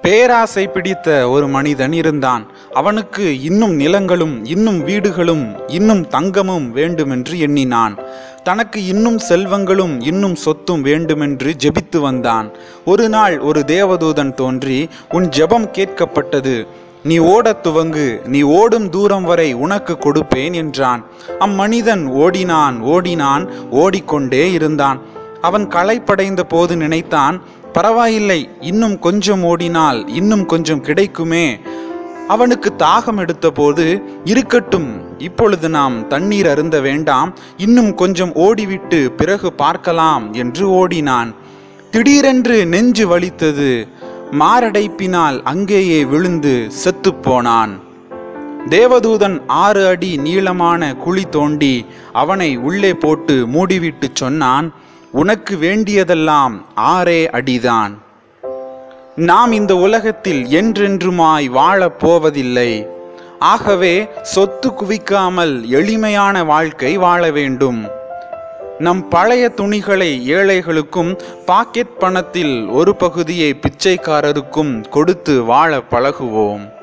பேராசை பிடித்த ஒரு மனிதன் இருந்தான் அவனுக்கு இன்னும் நிலங்களும் இன்னும் வீடுகளும் இன்னும் தங்கமும் வேண்டுமென்று எண்ணினான் தனக்கு இன்னும் செல்வங்களும் இன்னும் சொத்தும் வேண்டுமென்று ஜெபித்து வந்தான் ஒரு நாள் ஒரு தேவதூதன் தோன்றி உன் ஜெபம் கேட்கப்பட்டது நீ ஓடத் துவங்கு நீ ஓடும் தூரம் வரை உனக்கு கொடுப்பேன் என்றான் அம்மனிதன் ஓடினான் ஓடினான் ஓடிக்கொண்டே இருந்தான் அவன் களைப்படைந்த போது நினைத்தான் பரவாயில்லை இன்னும் கொஞ்சம் ஓடினால் இன்னும் கொஞ்சம் கிடைக்குமே அவனுக்கு தாகம் எடுத்தபோது இருக்கட்டும் இப்பொழுது நாம் தண்ணீர் அருந்த வேண்டாம் இன்னும் கொஞ்சம் ஓடிவிட்டு பிறகு பார்க்கலாம் என்று ஓடினான் திடீரென்று நெஞ்சு வலித்தது மாரடைப்பினால் அங்கேயே விழுந்து செத்துப்போனான் தேவதூதன் ஆறு அடி நீளமான குழி தோண்டி அவனை உள்ளே போட்டு மூடிவிட்டு சொன்னான் உனக்கு வேண்டியதெல்லாம் ஆறே அடிதான் நாம் இந்த உலகத்தில் என்றென்றுமாய் வாழப் போவதில்லை ஆகவே சொத்து குவிக்காமல் எளிமையான வாழ்க்கை வாழ வேண்டும் நம் பழைய துணிகளை ஏழைகளுக்கும் பாக்கெட் பணத்தில் ஒரு பகுதியை பிச்சைக்காரருக்கும் கொடுத்து வாழ பழகுவோம்